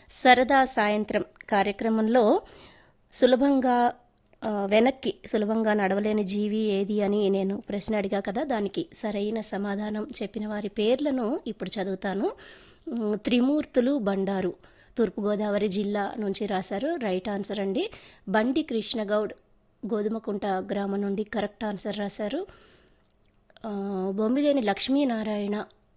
సరదా సాయంత్రం కార్యక్రమంలో సులభంగా ఆ, వెనక్కి సులభంగా నడవలేని జీవి ఏది అని నేను ప్రశ్న అడిగా కదా దానికి సరైన సమాధానం చెప్పిన వారి పేర్లను ఇప్పుడు చదువుతాను ఉమ్, త్రిమూర్తులు బండారు తూర్పుగోదావరి జిల్లా నుంచి రాశారు రైట్ ఆన్సర్ అండి బండి కృష్ణగౌడ్ గోధుమకుంట గ్రామం నుండి కరెక్ట్ ఆన్సర్ రాశారు ఆ, బొమ్మిదేని లక్ష్మీనారాయణ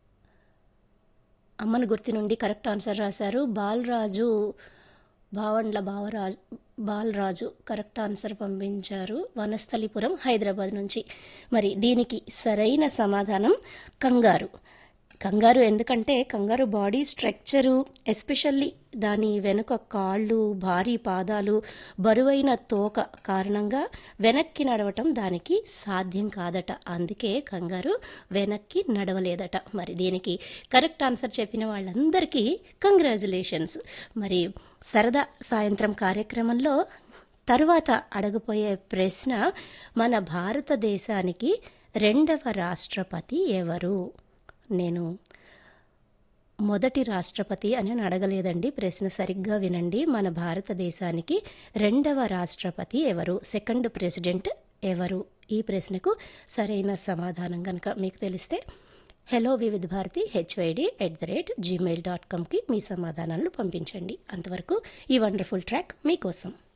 అమ్మను గుర్తు నుండి కరెక్ట్ ఆన్సర్ రాశారు బాలరాజు భావండ్ల బావరాజు బాలరాజు కరెక్ట్ ఆన్సర్ పంపించారు వనస్థలిపురం హైదరాబాద్ నుంచి మరి దీనికి సరైన సమాధానం కంగారు కంగారు ఎందుకంటే కంగారు బాడీ స్ట్రక్చరు ఎస్పెషల్లీ దాని వెనుక కాళ్ళు భారీ పాదాలు బరువైన తోక కారణంగా వెనక్కి నడవటం దానికి సాధ్యం కాదట అందుకే కంగారు వెనక్కి నడవలేదట మరి దీనికి కరెక్ట్ ఆన్సర్ చెప్పిన వాళ్ళందరికీ కంగ్రాచులేషన్స్ మరి సరదా సాయంత్రం కార్యక్రమంలో తరువాత అడగపోయే ప్రశ్న మన భారతదేశానికి రెండవ రాష్ట్రపతి ఎవరు నేను మొదటి రాష్ట్రపతి అని అని అడగలేదండి ప్రశ్న సరిగ్గా వినండి మన భారతదేశానికి రెండవ రాష్ట్రపతి ఎవరు సెకండ్ ప్రెసిడెంట్ ఎవరు ఈ ప్రశ్నకు సరైన సమాధానం కనుక మీకు తెలిస్తే hello Vividh Bharati HYD at the rate Gmail dot కామ్కి మీ సమాధానాలను పంపించండి అంతవరకు ఈ వండర్ఫుల్ ట్రాక్ మీకోసం